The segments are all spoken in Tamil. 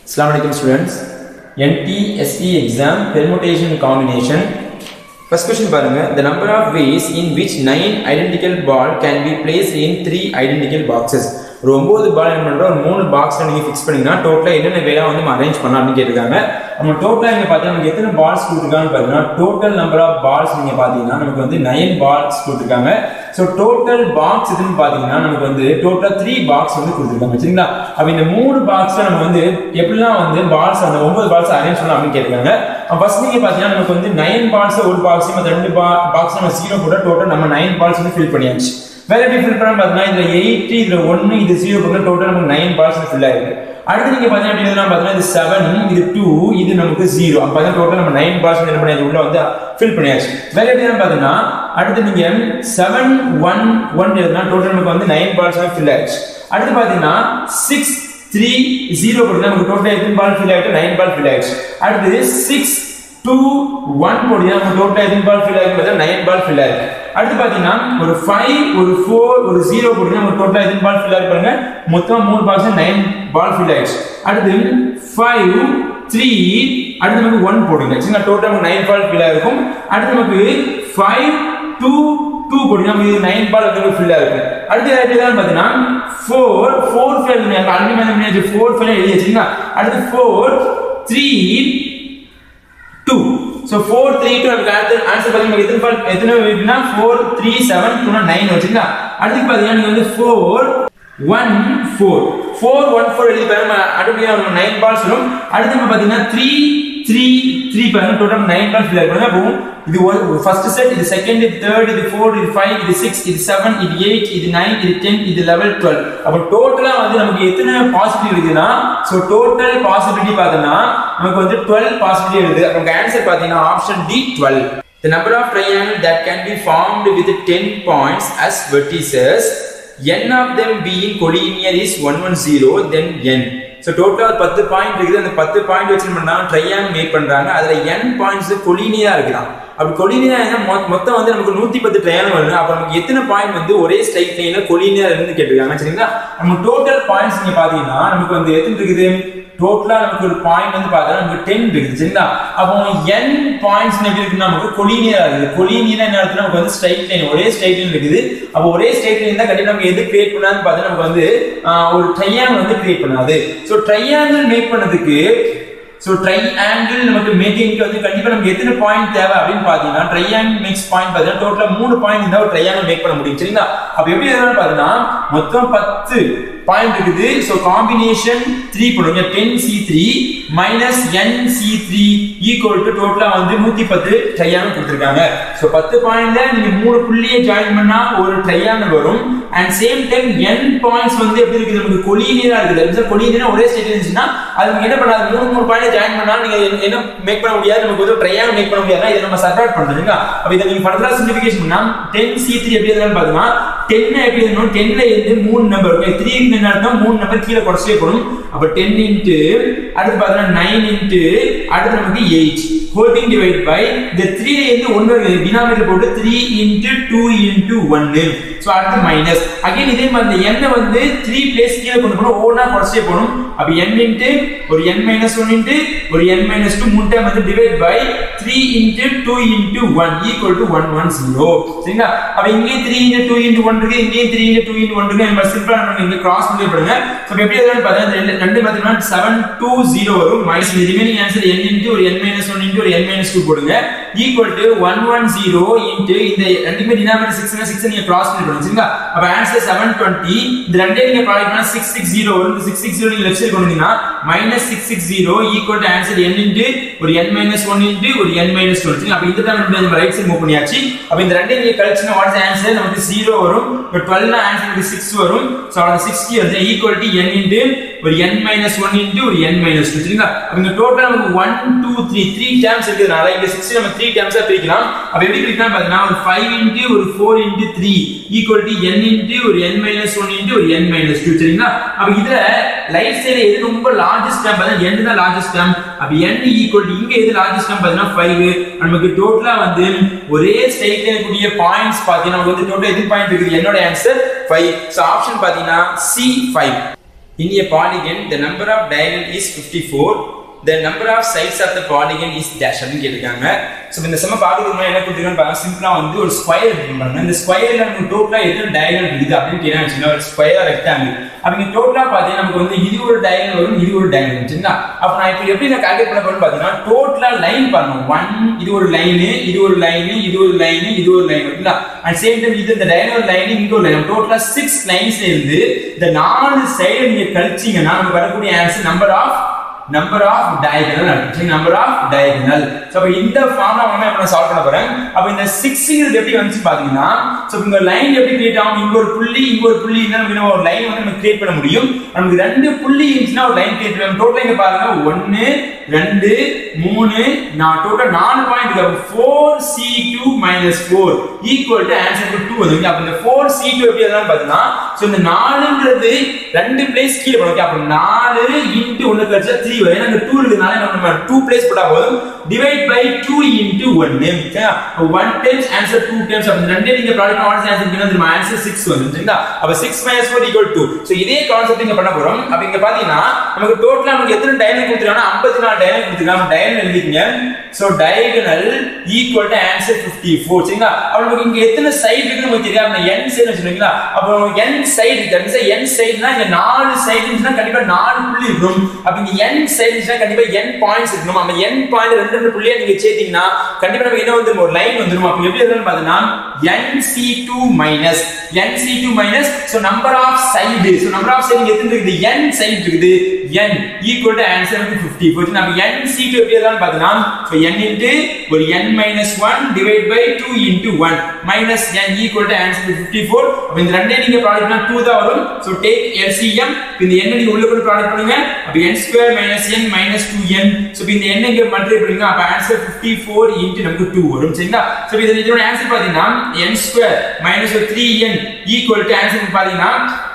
Assalamu alaikum students. NTSE exam permutation combination. First question பாருங்க the number of ways in which nine identical ball can be placed in three identical boxes ஒரு ஒன்பது பால் என்ன பண்றோம் ஒரு மூணு பாக்ஸ்ல நீங்க ஃபிக்ஸ் பண்ணீங்கன்னா டோட்டலா என்னென்ன வேலை வந்து நம்ம அரேஞ்ச் பண்ணலாம் அப்படின்னு கேட்டிருக்காங்க நம்ம டோட்டலா இங்க பார்த்தீங்கன்னா நமக்கு எத்தனை பால்ஸ் கொடுத்துருக்காங்கன்னு பார்த்தீங்கன்னா டோட்டல் நம்பர் ஆஃப் பால்ஸ் நீங்க பாத்தீங்கன்னா நமக்கு வந்து நைன் பால்ஸ் கொடுத்துருக்காங்க ஸோ டோட்டல் பாக்ஸ் இதுன்னு பாத்தீங்கன்னா நமக்கு வந்து டோட்டலா த்ரீ பாக்ஸ் வந்து கொடுத்துருக்காங்க சரிங்களா அப்ப இந்த மூணு பாக்ஸ்ல நம்ம வந்து எப்படிலாம் வந்து பால்ஸ் அந்த ஒன்பது பால்ஸ் அரேஞ்ச் பண்ணலாம் அப்படின்னு கேட்டிருக்காங்க ஃபர்ஸ்ட் நீங்க பாத்தீங்கன்னா நமக்கு வந்து நைன் பால்ஸ் ஒரு பாக்ஸ் மற்ற ரெண்டு பாக்ஸ் நம்ம ஜீரோ போட டோட்டல் நம்ம நைன் பால்ஸ் வந்து ஃபில் பண்ணியாச்சு வேற எப்படி ஃபில் பண்ண பார்த்தீங்கன்னா இதுல எயிட் இதுல ஒன்னு இது ஜீரோ பண்ண டோட்டல் நமக்கு நைன் பால்ஸ் ஃபில் ஆயிருக்கு அடுத்து நீங்க பாத்தீங்கன்னா எப்படி எழுதலாம் பாத்தீங்கன்னா இது செவன் இது டூ இது நமக்கு ஜீரோ அப்ப பார்த்தீங்கன்னா டோட்டல் நம்ம நைன் பால்ஸ் என்ன பண்ணி உள்ள வந்து ஃபில் பண்ணியாச்சு வேற எப்படி பாத்தீங்கன்னா அடுத்து நீங்க செவன் ஒன் ஒன் எழுதுனா டோட்டல் நமக்கு வந்து நைன் பால்ஸ் ஃபில் ஆயிடுச்சு அடுத்து பாத்தீங்கன்னா சிக்ஸ் த்ரீ ஜீரோ போட்டு நமக்கு டோட்டல் எத்தனை பால் ஃபில் ஆயிட்டு நைன் பால் ஃபில் ஆயிடுச்சு அடுத்து சிக்ஸ் டூ ஒன் போட்டு நம்ம டோட்டல் எத்தனை பால் ஃபில் ஆயிருக்கு நைன் பால் ஃபில் ஆயிருக்கு அடுத்து பாத்தீங்கன்னா ஒரு ஃபைவ் ஒரு ஃபோர் ஒரு ஜீரோ போட்டு நம்ம டோட்டல் எத்தனை பால் ஃபில் ஆயிருக்கு பாருங்க மொத்தம் மூணு பால்ஸ் நைன் பால் ஃபில் ஆயிடுச்சு அடுத்து ஃபைவ் த்ரீ அடுத்து நமக்கு ஒன் போடுங்க சரிங்களா டோட்டல் நமக்கு நைன் பால் ஃபில் ஆயிருக்கும் அடுத்து நமக்கு ஃபைவ் டூ டூ போட்டு நம்ம இது நைன் பால் வந்து ஃபில் ஆயிருக்கு அடுத்து யார்ட்டு பாத்தீங்கன்னா ஃபோர் ஃபோர் ஃபைவ் ஆல்ரெடி வந்து ஃபோர் ஃபைவ் எழுதி வச்சுங்களா அடுத்து four three two so four three two நமக்கு அடுத்து ஆன்சர் பார்த்தீங்கன்னா எத்தனை பால் எத்தனை இருக்குன்னா ஃபோர் த்ரீ செவன் டூனா நைன் வச்சுங்களா அடுத்து பார்த்தீங்கன்னா நீங்கள் வந்து four one four four one four எழுதி பாருங்க அடுத்து நைன் பால்ஸ் வரும் அடுத்து நம்ம பார்த்தீங்கன்னா த்ரீ த்ரீ த்ரீ பாருங்க டோட்டல் நைன் பால் ஃபில் ஆகும் அப்போ இது ஒரு ஃபர்ஸ்ட் செட் இது செகண்ட் இது தேர்ட் இது ஃபோர் இது ஃபைவ் இது சிக்ஸ் இது செவன் இது எயிட் இது நைன் இது டென் இது லெவல் டுவெல் அப்போ டோட்டலா வந்து நமக்கு எத்தனை பாசிபிலிட்டி இருக்குதுன்னா ஸோ டோட்டல் பாசிபிலிட்டி பார்த்தோம்னா நமக்கு வந்து டுவெல் பாசிபிலிட்டி இருக்குது அப்போ ஆன்சர் பார்த்தீங்கன்னா option D twelve The number of triangle that can be formed with 10 points as vertices, n of them being collinear is 110, then n. So டோட்டலாக ஒரு பத்து பாயிண்ட் இருக்குது அந்த பத்து பாயிண்ட் வச்சு பண்ணா ட்ரையாங் மேக் பண்றாங்க அதுல என் பாயிண்ட்ஸ் கொலினியா இருக்குதான் அப்படி கொலினியா மொத்தம் வந்து நமக்கு நூத்தி பத்து ட்ரையாங் வருது அப்ப நமக்கு எத்தனை பாயிண்ட் வந்து ஒரே ஸ்ட்ரைட் லைன்ல கொலினியா இருந்து கேட்டிருக்காங்க சரிங்களா நம்ம டோட்டல் பாயிண்ட்ஸ் நீங்க பாத்தீங்கன்னா நமக்கு வந்து எத்தனை இருக்குது டோட்டலா நமக்கு ஒரு பாயிண்ட் வந்து பார்த்தா நமக்கு டென் இருக்குது சரிங்களா அப்போ என் பாயிண்ட்ஸ் எப்படி இருக்குன்னா நமக்கு கொலினியரா இருக்குது கொலினியரா என்ன அர்த்தம் நமக்கு வந்து ஸ்ட்ரைட் லைன் ஒரே ஸ்ட்ரைட் லைன் இருக்குது அப்போ ஒரே ஸ்ட்ரைட் லைன் தான் கண்டிப்பா நமக்கு எது கிரியேட் பண்ணாதுன்னு பார்த்தா நமக்கு வந்து ஒரு ட்ரையாங்கிள் வந்து கிரியேட் பண்ணாது ஸோ ட்ரையாங்கிள் மேக் பண்ணதுக்கு ஸோ ட்ரை ஆங்கிள் நமக்கு மேக்கிங்க்கு வந்து கண்டிப்பா நமக்கு எத்தனை பாயிண்ட் தேவை அப்படின்னு பாத்தீங்கன்னா ட்ரையாங்கிள் மேக்ஸ் பாயிண்ட் பார்த்தீங்கன்னா டோட்டலா மூணு பாயிண்ட் இருந்தா ஒரு ட்ரையாங்கிள் மேக் பண்ண முடியும் சரிங்களா அப்ப எப்படி எதுன்னு பாத்தீங்கன்னா மொத்தம் பத்து பாயிண்ட் இருக்குது ஸோ காம்பினேஷன் த்ரீ பண்ணுங்க ten C three minus N C three equal to டோட்டலா வந்து நூத்தி பத்து ட்ரையாங்கிள் கொடுத்துருக்காங்க ஸோ பத்து பாயிண்ட்ல நீங்க மூணு புள்ளியை ஜாயின் பண்ணா ஒரு ட்ரையாங்கிள் வரும் and same time N points வந்து எப்படி இருக்குது நமக்கு கொலினியரா இருக்குது கொலினியரா ஒரே ஸ்டேட் இருந்துச்சுன்னா அது நீங்க என்ன பண்ணாது மூணு மூணு பாயிண்ட் ஜாயின் பண்ணா நீங்க என்ன மேக் பண்ண முடியாது நமக்கு வந்து ட்ரையாங்கிள் மேக் பண்ண முடியாது இதை நம்ம சப்ராக்ட் பண்றோம் அப்ப இதை நீங்க ஃபர்தரா சிம்பிளிஃபிகேஷன் பண்ணா டென் சி த்ரீ எப்படி எழுதலாம் பாத்தீங்கன்னா டென் எப்படி எழுதணும் டென்ல இருந்து மூணு நம்பர் த்ரீ என்ன அர்த்தம் மூணு நம்பர் கீழே குறைச்சே போடும் அப்ப டென் இன்ட்டு அடுத்து பாத்தீங்கன்னா நைன் இன்ட்டு அடுத்து நமக்கு எயிட் ஹோல்டிங் டிவைட் பை இந்த த்ரீல இருந்து ஒன்று டினாமினேட்டர் போட்டு த்ரீ இன்ட்டு டூ இன்ட்டு ஒன்னு ஸோ அடுத்து மைனஸ் அகைன் இதே மாதிரி இந்த எண்ணை வந்து த்ரீ பிளேஸ் கீழே கொண்டு போகணும் ஒவ்வொன்றா குறைச்சே போகணும் அப்ப n இன்ட்டு ஒரு n மைனஸ் ஒன் இன்ட்டு ஒரு n மைனஸ் டூ மூணு டைம் வந்து divide by three into two into one equal to one one zero சரிங்களா அப்ப இங்கேயும் three into two into one இருக்கு இங்கேயும் three into two into one இருக்கு நம்ம சிம்பிளா நம்ம இங்க கிராஸ் பண்ணி போடுங்க ஸோ எப்படி எதாவது பார்த்தீங்கன்னா ரெண்டு ரெண்டு பார்த்தீங்கன்னா செவன் டூ ஜீரோ வரும் minus remaining answer n into ஒரு n மைனஸ் ஒன் இன்ட்டு ஒரு n மைனஸ் டூ போடுங்க equal to one one zero into இந்த ரெண்டுமே டினாமினேட்டர் சிக்ஸ் சிக்ஸ் நீங்க கிராஸ் பண்ணி போடுங்க சரிங்களா அப்ப ஆன்சர் செவன் டுவெண்ட்டி இந்த ரெண்டே நீங்க ப்ராடக்ட் பண்ணா சிக்ஸ் சிக்ஸ் ஜீரோ வரும் சிக்ஸ் சிக்ஸ் ஜீரோ நீங்க லெஃப்ட் சைடு கொண்டீங்கன்னா minus six six zero equal to answer n into ஒரு n மைனஸ் ஒன் இன்ட்டு ஒரு n மைனஸ் டூ அப்ப இந்த தான் நம்ம ரைட் சைடு மூவ் பண்ணியாச்சு அப்ப இந்த ரெண்டே நீங்க கழிச்சுனா வாட்ஸ் ஆன்சர் நமக்கு ஜீரோ வரும் இப்போ டுவெல்னா ஆன்சர் நமக்கு சிக்ஸ் வரும் ஸோ அது சிக்ஸ்டி வந்து ஈக்குவல் டு n இன்ட்டு ஒரு n மைனஸ் ஒன் இன்ட்டு ஒரு n மைனஸ் டூ சரிங்களா அப்ப இங்க டோட்டல் நமக்கு one two three three terms இருக்கிறதுனால இங்க சிக்ஸ்டி நம்ம த்ரீ டேர்ம்ஸா பிரிக்கலாம் அப்ப எப்படி பிரிக்கலாம் பாத்தீங்கன்னா ஒரு ஃபைவ் இன்ட்டு ஒரு four into three equal to n into ஒரு n மைனஸ் ஒன் இன்ட்டு ஒரு n மைனஸ் டூ சரிங்களா அப்ப இதுல ரைட் சைடு எது ரொம்ப லார்ஜஸ்ட் டேர்ம் பார்த்தா n தான் லார்ஜஸ்ட் டேர்ம் அப்ப n ஈக்குவல் டு இங்க எது லார்ஜஸ்ட் டேர்ம் பார்த்தீங்கன்னா ஃபைவ் நமக்கு டோட்டலா வந்து ஒரே ஸ்ட்ரைட்ல இருக்கக்கூடிய பாயிண்ட்ஸ் பாத்தீங்கன்னா நமக்கு வந்து டோட்டல் எது பாயிண்ட் இருக்குது என்னோட ஆன்சர் ஃபைவ் ஸோ ஆப்ஷன் பாத்தீங்கன்னா C five In a polygon, the number of diagonal is 54. The number of sides of the polygon is dash அப்படின்னு கேட்டிருக்காங்க ஸோ இந்த சம பார்க்கறதுக்கு என்ன கொடுத்துருக்கான்னு பாருங்க சிம்பிளா வந்து ஒரு ஸ்கொயர் பாருங்க இந்த ஸ்கொயர்ல நமக்கு டோட்டலா எத்தனை டயகனல் இருக்குது அப்படின்னு கேட்டா ஒரு ஸ்கொயர் ரெக்டாங்கிள் அப்படி டோட்டலா பார்த்தீங்கன்னா நமக்கு வந்து இது ஒரு டயகனல் வரும் இது ஒரு டயகனல் சரிங்களா அப்ப நான் இப்போ எப்படி நான் கால்குலேட் பண்ண போறேன்னு பார்த்தீங்கன்னா டோட்டலா லைன் பண்ணணும் ஒன் இது ஒரு லைனு இது ஒரு லைனு இது ஒரு லைனு இது ஒரு லைன் ஓகேங்களா அண்ட் சேம் டைம் இது இந்த டயகனல் லைன் இங்க ஒரு லைன் டோட்டலா சிக்ஸ் லைன்ஸ்ல இருந்து இந்த நாலு சைடு நீங்க கழிச்சீங்கன்னா நமக்கு வரக்கூடிய answer number of number of diagonal அப்படின்னு நம்பர் ஆஃப் டயகனல் ஸோ அப்போ இந்த ஃபார்முலா வந்து நான் சால்வ் பண்ண போறேன் அப்போ இந்த சிக்ஸ்ங்கிறது எப்படி வந்துச்சு பாத்தீங்கன்னா ஸோ இந்த லைன் எப்படி கிரியேட் ஆகும் இங்க ஒரு புள்ளி இங்க ஒரு புள்ளி இருந்தா நம்ம ஒரு லைன் வந்து நம்ம கிரியேட் பண்ண முடியும் நமக்கு ரெண்டு புள்ளி இருந்துச்சுன்னா ஒரு லைன் கிரியேட் பண்ணலாம் டோட்டல் இங்க பாருங்க ஒன்னு ரெண்டு மூணு நான் டோட்டல் நாலு பாயிண்ட் இருக்கு four C two minus four equal to answer two வந்து அப்போ இந்த ஃபோர் சி டூ எப்படி எதாவது பாத்தீங்கன்னா ஸோ இந்த நாலுன்றது ரெண்டு பிளேஸ் கீழே போடும் அப்போ நாலு இன்ட்டு ஒன்று கழிச்சா த்ரீ வரும் ஏன்னா இந்த டூ இருக்கிறதுனால நம்ம டூ பிளேஸ் போட்டா போதும் டிவைட் பை டூ இன்ட்டு ஒன்னு one times answer two times அப்படி ரெண்டே நீங்க ப்ராடக்ட் ஆன்சர் ஆன்சர் பண்ணி நம்ம ஆன்சர் சிக்ஸ் வந்து சரிங்களா அப்ப six minus four equal two so இதே கான்செப்ட் இங்க பண்ண போறோம் அப்ப இங்க பாத்தீங்கன்னா நமக்கு டோட்டலா நமக்கு எத்தனை டயகனல் கொடுத்துருக்காங்கன்னா ஐம்பத்தி நாலு டயகனல் கொடுத்துருக்காங்க டயகனல் எழுதிக்கங்க so diagonal equal to answer fifty four சரிங்களா அப்ப நமக்கு இங்க எத்தனை சைடு இருக்குன்னு நமக்கு தெரியாது அந்த என் சைடு வச்சுருக்கீங்களா அப்போ என் சைடு தட் என் சைடுனா இங்க நாலு சைடு இருந்துச்சுன்னா கண்டிப்பா நாலு புள்ளி இருக்கும் அப்ப இங்க என் சைடு இருந்துச்சுன்னா கண்டிப்பா என் பாயிண்ட்ஸ் இருக்கணும் அந்த என் பாயிண்ட் ரெண்டு ரெண்டு புள்ளியா நீங்க சேர்த்தீங்கன்னா கண்டிப்பா நமக்கு என்ன வந்துரும் ஒரு லைன் வந்துரும் அப்ப எப்படி வரும்னு பாத்தீங்கன்னா nc2 minus nc2 minus so number of side so number of side எத்தனை இருக்குது n சைடு இருக்குது n ஈக்குவல் டு ஆன்சர் வந்து 50 போச்சு நம்ம nc2 எப்படி எழுதலாம் பாத்தீங்கன்னா சோ n இன்டு ஒரு n minus 1 divide by 2 into 1 minus n equal to answer 54 அப்ப இந்த ரெண்டே நீங்க ப்ராடக்ட் பண்ணா 2 தான் வரும் சோ டேக் LCM இந்த n நீங்க உள்ள கொண்டு ப்ராடக்ட் பண்ணுங்க அப்ப n square minus n minus 2n so இந்த n இங்க மல்டிப்ளை பண்ணுங்க அப்ப ஆன்சர் 54 இன்டு நமக்கு 2 வரும் சரிங்களா சோ இது இதோட ஆன்சர் பாத்தீங்கன்னா n square minus 3n equal to answer பாத்தீங்கன்னா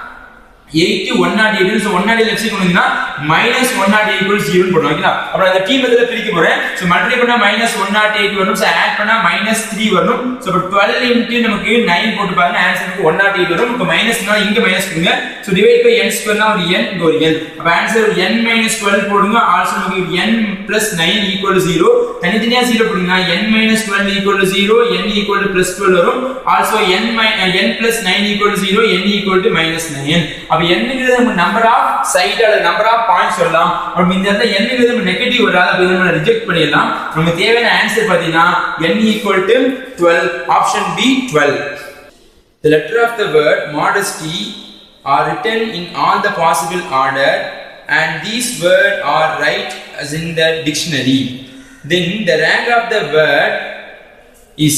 eight one naught eight so one naught eight லட்சம் கொண்டு minus one naught eight equal zero போடுவோம் ஓகேங்களா அப்புறம் அந்த டீம் இதில் பிரிக்க போறேன் ஸோ மல்டிப்ளை பண்ணா மைனஸ் ஒன் நாட் எயிட் வரும் ஸோ ஆட் பண்ணா மைனஸ் த்ரீ வரும் ஸோ இப்போ டுவெல் இன்ட்டு நமக்கு நைன் போட்டு பாருங்க ஆன்சருக்கு ஒன் நாட் எயிட் வரும் இப்போ மைனஸ்னா இங்க மைனஸ் கொடுங்க ஸோ டிவைட் பை என் ஸ்கொயர்னா ஒரு என் இங்க ஒரு என் அப்போ ஆன்சர் என் மைனஸ் டுவெல் போடுங்க ஆல்சோ நமக்கு N plus nine equal zero தனித்தனியா ஜீரோ போடுங்க N minus twelve equal zero N equal to plus twelve வரும் also N N plus nine equal zero N equal to minus nine அப்போ என்னங்கிறது நம்ம நம்பர் ஆஃப் சைடு அல்லது நம்பர் ஆஃப் பாயிண்ட் சொல்லலாம் அப்புறம் இந்த இடத்துல என்னங்கிறது நம்ம நெகட்டிவ் வராது அப்போ இதை நம்ம ரிஜெக்ட் பண்ணிடலாம் நமக்கு தேவையான ஆன்சர் பார்த்தீங்கன்னா n equal to twelve option B twelve The letter of the word modesty are written in all the possible order and these words are right as in the dictionary. Then the rank of the word is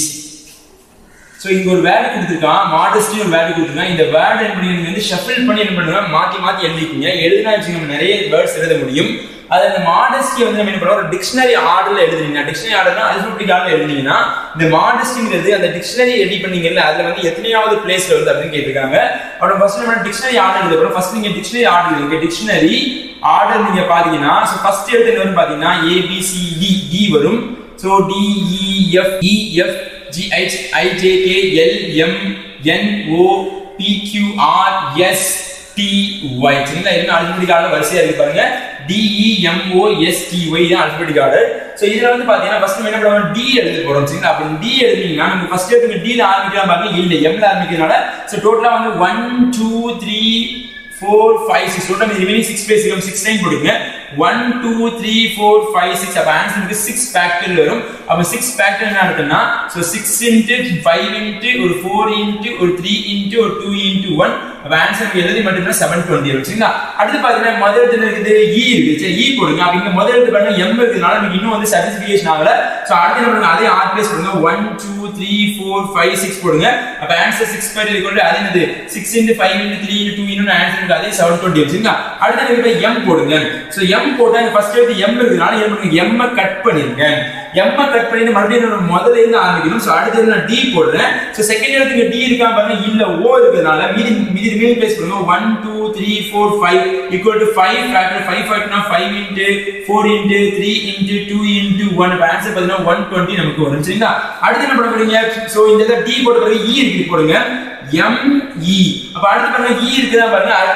so இங்க ஒரு வேர்டு கொடுத்துருக்கான் மாடஸ்டி ஒரு வேர்டு கொடுத்துருக்கான் இந்த வேர்டு என்ன பண்ணி நீங்க வந்து ஷஃபிள் பண்ணி என்ன பண்ணுங்க மாத்தி மாத்தி எழுதிக்கீங்க எழுதினா வச்சு நம்ம நிறைய வேர்ட்ஸ் எழுத முடியும் அது அந்த மாடஸ்டி வந்து நம்ம என்ன பண்ணுவோம் ஒரு டிக்ஷனரி ஆர்டர்ல எழுதுறீங்க டிக்ஷனரி ஆர்டர்னா அல்பபெட்டிக் ஆர்டர்ல எழுதினீங்கன்னா இந்த மாடஸ்டிங்கிறது அந்த டிக்ஷனரி ரெடி பண்ணீங்கல்ல அதுல வந்து எத்தனையாவது பிளேஸ்ல வருது அப்படின்னு கேட்டிருக்காங்க அப்புறம் ஃபர்ஸ்ட் நம்ம டிக்ஷனரி ஆர்டர் எழுதுறோம் ஃபர்ஸ்ட் நீங்க டிக்ஷனரி ஆர்டர் எழுதுங்க டிக்ஷனரி ஆர்டர் நீங்க பாத்தீங்கன்னா ஸோ ஃபர்ஸ்ட் எழுத்து வந்து பாத்தீங்கன்னா ஏபிசிடி டி வரும் so D E F E F G H I J K L M N O P Q R S T Y சரிங்களா என்ன அல்பபெட்டிக் ஆர்டர் வரிசையா இருக்கு பாருங்க டிஇஎம்ஓஎஸ்டிஒய் தான் அல்பபெட்டிக் ஆர்டர் ஸோ இதுல வந்து பாத்தீங்கன்னா ஃபர்ஸ்ட் நம்ம என்ன பண்ணுவோம் டி எழுத போறோம் சரிங்களா அப்போ டி எழுதினீங்கன்னா நம்ம ஃபர்ஸ்ட் எடுத்து டில ஆரம்பிக்கலாம் பாருங்க இல்ல எம்ல ஆரம்பிக்கிறதுனால ஸோ டோட்டலா வந்து one two three four five six total remaining six பேஸ் சிக்ஸ் டைம் போடுங்க one two three four five six அப்போ ஆன்சருக்கு சிக்ஸ் ஃபேக்டர் வரும் அப்போ சிக்ஸ் ஃபேக்டர் என்ன இருக்குன்னா so six into five into ஒரு ஃபோர் இன்ட்டு ஒரு த்ரீ இன்ட்டு ஒரு டூ இன்ட்டு ஒன் அப்போ ஆன்சர் எழுதி மட்டும்தான் செவன் டுவெண்ட்டி வரும் சரிங்களா அடுத்து பார்த்தீங்கன்னா முதல் எழுத்துல இருக்குது இ இருக்குது சரி இ போடுங்க அப்படிங்க முதல் எழுத்து பாருங்க எம் இருக்கிறதுனால நமக்கு இன்னும் வந்து சாட்டிஸ்ஃபிகேஷன் ஆகல ஸோ அடுத்து நம்ம அதே ஆர் பிளேஸ் போடுங்க one two three four five six போடுங்க அப்போ ஆன்சர் சிக்ஸ் பேர் இருக்கு அதே என்னது six into five into three into two into answer அதே செவன் டுவெண்ட்டி சரிங்களா அடுத்து நம்ம எம் போடுங்க ஸோ எம் போட்டா ஃபர்ஸ்ட் எழுத்து எம் இருக்கிறதுனால என்ன பண்ணுங்க எம் கட் பண்ணிருங்க எம் கட் பண்ணிட்டு மறுபடியும் நம்ம முதல்ல இருந்து ஆரம்பிக்கணும் ஸோ அடுத்து நான் டி போடுறேன் ஸோ செகண்ட் இடத்துக்கு டி இருக்கா பாருங்க இல்ல ஓ இருக்கிறதுனால மீதி மீதி ரிமைனிங் பிளேஸ் பண்ணுங்க one two three four five equal to five factor five ஃபேக்டர்னா five into four into three into two into one answer பார்த்தீங்கன்னா ஒன் டுவெண்ட்டி நமக்கு வரும் சரிங்களா அடுத்து என்ன பண்ண போறீங்க ஸோ இந்த டி போட்ட பிறகு இ இருக்கு போடுங்க எம் இ அப்ப அடுத்து பாருங்க இ இருக்குதா பாருங்க அடுத்து இ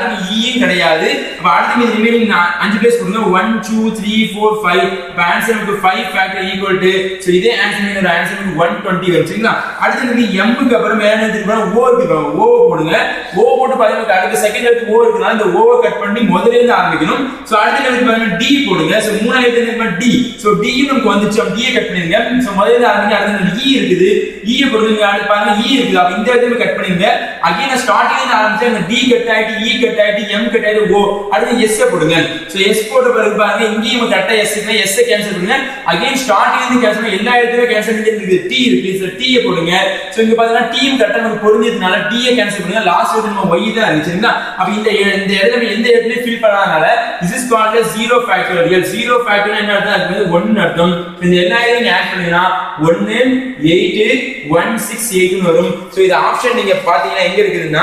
டியும் கிடையாது அப்ப அடுத்து மீது ரிமைனிங் அஞ்சு பிளேஸ் கொடுங்க one two three four five இப்போ ஆன்சர் நமக்கு five factor equal to so இதே ஆன்சர் நீங்க ஆன்சர் நமக்கு ஒன் டுவெண்ட்டி வரும் சரிங்களா அடுத்து நமக்கு எம்முக்கு அப்புறம் மேலே எடுத்துட்டு ஓ இருக்கு ஓ போடுங்க ஓ போட்டு பாத்தீங்கன்னா அடுத்த செகண்ட் எடுத்து ஓ இருக்குனால இந்த ஓவை கட் பண்ணி முதல்ல இருந்து ஆரம்பிக்கணும் ஸோ அடுத்த எடுத்து பாத்தீங்கன்னா டி போடுங்க ஸோ மூணாவது எடுத்து டி ஸோ டியும் நமக்கு வந்துச்சு டியை கட் பண்ணிருங்க ஸோ முதல்ல இருந்து ஆரம்பிங்க அடுத்து இ இருக்குது ஈய போடுங்க அடுத்து பாருங்க இ இருக்குது அப்ப இந்த இடத்துல கட் பண்ணிருங்க அகைன் ஸ்டார்டிங்ல இருந்து ஆரம்பிச்சு அந்த டி கட் ஆயிட்டு இ கட் ஆயிட்டு எம் கட் ஆயிட்டு ஓ அடுத்து எஸ் போடுங்க ஸோ எஸ் போட்ட பிறகு பாருங்க இங்கேயும் கரெக்டா எஸ் இருக்கு எஸ் கேன்சல் பண்ணுங்க அகைன் ஸ்டார்டிங்ல இருந்து கேன்சல் பண்ணி எல்லா இடத்துலயும் கேன்சல் பண்ணி இருக்குது டி இருக்கு ஸோ டி போடுங்க ஸோ இங்க பாத்தீங்கன்னா டீம் கரெக்டா நமக்கு பொருந்ததுனால டி கேன்சல் பண்ணுங்க லாஸ்ட் வந்து நம்ம ஒய் தான் இருந்துச்சு சரிங்களா அப்ப இந்த இந்த இடத்துல எந்த இடத்துலயும் ஃபில் பண்ணாதனால this is called zero factorial zero factorial என்ன அர்த்தம் அதுக்கு வந்து ஒன்னு அர்த்தம் இந்த எல்லா இதையும் நீங்க ஆட் பண்ணீங்கன்னா ஒன்னு எயிட் ஒன் சிக்ஸ் எயிட்னு வரும் ஸோ இது ஆப்ஷன் நீங்க பாத்தீங்கன்னா எங்க இருக்குதுன்னா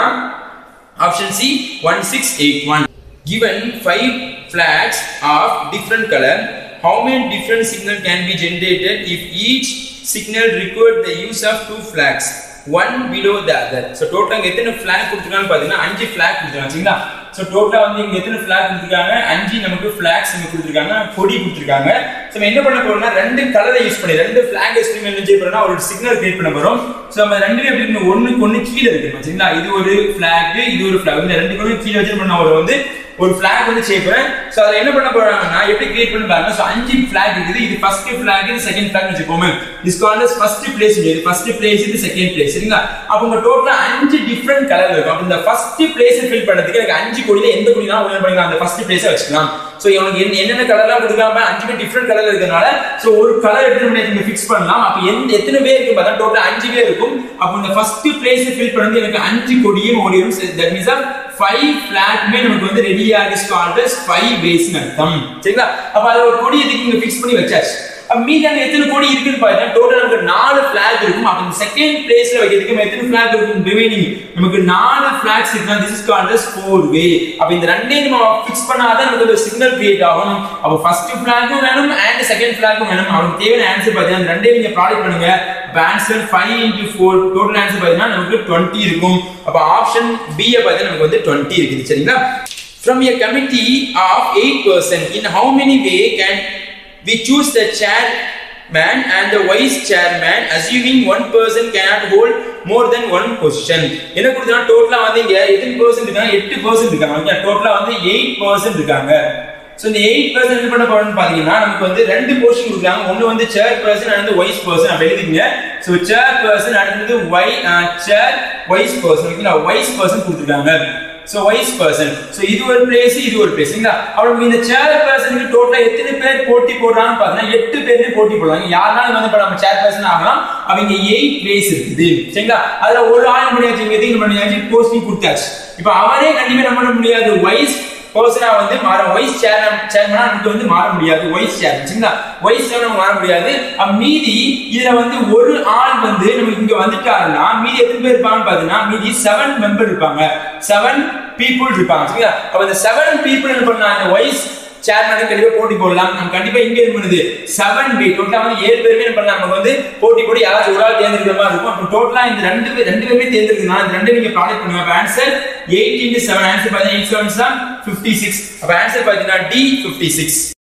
option C one six eight one given five flags of different color how many different signal can be generated if each signal required the use of two flags one below the other so total இங்க எத்தனை flag கொடுத்திருக்காங்க பாத்தீங்கன்னா அஞ்சு flag கொடுத்திருக்காங்க சரிங்களா so total வந்து இங்க எத்தனை flag கொடுத்திருக்காங்க அஞ்சு நமக்கு flags இங்க கொடுத்திருக்காங்க கொடி கொடுத்திருக்காங்க so நம்ம என்ன பண்ண போறோம்னா ரெண்டு கலரை யூஸ் பண்ணி ரெண்டு flag யூஸ் பண்ணி என்ன செய்ய போறோம்னா ஒரு சிக்னல் கிரியேட் பண்ண போறோம் so நம்ம ரெண்டுமே எப்படி இருக்கு ஒண்ணுக்கு ஒண்ணு கீழே இருக்கு சரிங்களா இது ஒரு flag இது ஒரு flag இந்த ரெண்டு கொடி கீழே வச்சு பண்ண ஒரு வந்து ஒரு ஃபிளாக் வந்து செய்ய போறேன் சோ அதுல என்ன பண்ண போறாங்கன்னா எப்படி கிரியேட் பண்ணி பாருங்க சோ அஞ்சு ஃபிளாக் இருக்குது இது ஃபர்ஸ்ட் ஃபிளாக் இது செகண்ட் ஃபிளாக் வச்சுக்கோமே is called as first place இது ஃபர்ஸ்ட் பிளேஸ் இது செகண்ட் பிளேஸ் சரிங்களா அப்ப உங்க டோட்டலா அஞ்சு டிஃபரெண்ட் கலர் இருக்கும் அப்ப இந்த ஃபர்ஸ்ட் பிளேஸ் ஃபில் பண்ணதுக்கு எனக்கு அஞ்சு கொடியில எந்த கொடி தான் ஒண்ணு பண்ணிக்கலாம் அந்த ஃபர்ஸ்ட் பிளேஸை வச்சுக்கலாம் சோ இவனுக்கு என்ன என்னென்ன கலர்லாம் கொடுக்காம அஞ்சுமே டிஃபரெண்ட் கலர் இருக்கறனால சோ ஒரு கலர் எடுத்து நம்ம இங்க ஃபிக்ஸ் பண்ணலாம் அப்ப எந்த எத்தனை பேர் இருக்கு பார்த்தா டோட்டல் அஞ்சு பேர் இருக்கும் அப்ப இந்த ஃபர்ஸ்ட் பிளேஸ் ஃபில் பண்ணது எனக்கு அஞ்சு கொடியும் ஓடிடும் தட் மீன்ஸ் ஃபைவ் பிளாட்மே நமக்கு வந்து ரெடி ஆகி கால்ட் அஸ் ஃபைவ் பேஸ்னு அர்த்தம் சரிங்களா அப்ப அதுல ஒரு கொடி எதுக்கு இங்க ஃபிக்ஸ் பண்ணி வச்சாச்சு அப்ப மீதான எத்தனை கோடி இருக்குன்னு பாத்தீங்கன்னா டோட்டல் நமக்கு நாலு பிளாக் இருக்கும் அப்ப இந்த செகண்ட் பிளேஸ்ல வைக்கிறதுக்கு எத்தனை பிளாக் இருக்கும் ரிமைனிங் நமக்கு நாலு பிளாக்ஸ் இருக்குன்னா this is called as four way அப்ப இந்த ரெண்டையும் நம்ம ஃபிக்ஸ் பண்ணாதான் நமக்கு ஒரு சிக்னல் கிரியேட் ஆகும் அப்ப ஃபர்ஸ்ட் பிளாக்கும் வேணும் அண்ட் செகண்ட் பிளாக்கும் வேணும் அவனுக்கு தேவையான ஆன்சர் பாத்தீங்கன்னா இந்த ரெண்டையும் நீங்க ப்ராடக்ட் பண்ணுங்க அப்ப answer five into four total answer பாத்தீங்கன்னா நமக்கு டுவெண்ட்டி இருக்கும் அப்ப ஆப்ஷன் பி பார்த்தீங்கன்னா நமக்கு வந்து டுவெண்ட்டி இருக்குது சரிங்களா From a committee of eight person, in how many way can we choose the chairman and the vice chairman assuming one person cannot hold more than one position என்ன கொடுத்தா டோட்டலா வந்து இங்க எத்தனை பர்சன்ட் இருக்காங்க எட்டு பர்சன்ட் இருக்காங்க டோட்டலா வந்து எயிட் பர்சன்ட் இருக்காங்க ஸோ இந்த எயிட் பர்சன்ட் என்ன பண்ண போறோம்னு பாத்தீங்கன்னா நமக்கு வந்து ரெண்டு போர்ஷன் கொடுக்குறாங்க ஒன்னு வந்து சேர் பர்சன் அடுத்து வைஸ் பர்சன் அப்படி எழுதிங்க ஸோ சேர் பர்சன் அடுத்தது வை சேர் வைஸ் பர்சன் ஓகேங்களா வைஸ் பர்சன் கொடுத்துருக்காங்க சோ வைஸ் பர்சன் சோ இது ஒரு பிளேஸ் இது ஒரு பிளேஸ் சரிங்களா அப்புறம் இந்த சேர் பர்சனுக்கு டோட்டலா எத்தனை பேர் போட்டி போடுறாங்கன்னு பாத்தீங்கன்னா எட்டு பேருமே போட்டி போடுறாங்க யாருனாலும் வந்து இப்ப நம்ம சேர் பர்சன் ஆகலாம் அவங்க எயிட் பிளேஸ் இருக்குது சரிங்களா அதுல ஒரு ஆள் முடியாச்சு இங்க எதுக்கு பண்ணியாச்சு போஸ்டிங் கொடுத்தாச்சு இப்ப அவரே கண்டிப்பா நம்ம பண்ண முடியாது வைஸ் பர்சனா வந்து மாற வைஸ் சேர்மன் சேர்மனா நமக்கு வந்து மாற முடியாது வைஸ் சேர்மன் சரிங்களா வைஸ் சேர்மன் மாற முடியாது அப்ப மீதி இதுல வந்து ஒரு ஆள் வந்து நமக்கு இங்க வந்துட்டாருன்னா மீதி எத்தனை பேர் இருப்பாங்கன்னு பாத்தீங்கன்னா மீதி செவன் மெம்பர் இருப்பாங்க செவன் பீப்புள் இருப்பாங்க சரிங்களா அப்ப இந்த செவன் பீப்புள் என்ன பண்ணா இந்த வைஸ் சேர்மனுக்கு கண்டிப்பா போட்டி போடலாம் நம்ம கண்டிப்பா இங்க என்ன பண்ணுது செவன் பி டோட்டலா வந்து ஏழு பேருமே என்ன பண்ணலாம் நமக்கு வந்து போட்டி போடி யாராச்சும் ஒரு ஆள் தேர்ந்தெடுக்கிற மாதிரி இருக்கும் அப்ப டோட்டலா இந்த ரெண்டு பேர் ரெண்டு பேருமே தேர்ந்தெடுக்கணும் இந்த ரெண்டு நீங்க ப்ராடக்ட் பண்ணுங்க அப்ப answer eight into seven answer பாத்தீங்கன்னா எயிட் செவன் ஃபிஃப்டி சிக்ஸ் அப்ப ஆன்சர் பாத்தீங்கன்னா டி ஃபிஃப்டி சிக்ஸ்